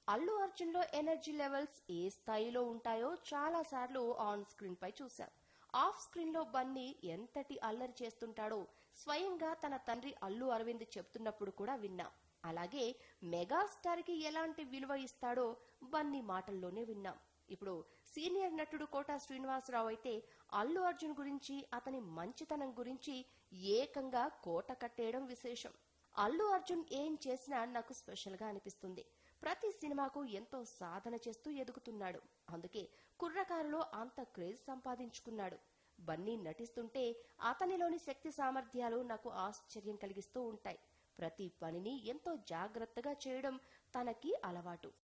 అల్లు అర్జున్ లో energy levels ఏ స్థాయిలో ఉంటాయో చాలా సార్లు ఆన్ స్క్రీన్ పై చూశాం ఆఫ్ స్క్రీన్ లో బన్నీ ఎంతటి అల్లరి చేస్తుంటాడో స్వయంగా తన తండ్రి అల్లు అరవింద్ చెప్తున్నప్పుడు కూడా విన్నాం అలాగే మెగాస్టార్ కి ఎలాంటి విలువ ఇస్తాడో బన్నీ మాటల్లోనే విన్నాం ఇప్పుడు సీనియర్ నటుడు కోట శ్రీనివాసరావు అయితే అల్లు అర్జున్ గురించి అతని మంచితనం గురించి ఏకంగా కోట కట్టేయడం విశేషం అల్లు అర్జున్ ఏం చేసినా నాకు స్పెషల్ గా అనిపిస్తుంది ప్రతి సినిమాకు ఎంతో సాధన చేస్తూ ఎదుగుతున్నాడు అందుకే కుర్రకారులో అంత క్రేజ్ సంపాదించుకున్నాడు బన్నీ నటిస్తుంటే అతనిలోని శక్తి సామర్థ్యాలు నాకు ఆశ్చర్యం కలిగిస్తూ ఉంటాయి ప్రతి పనిని ఎంతో జాగ్రత్తగా చేయడం తనకి అలవాటు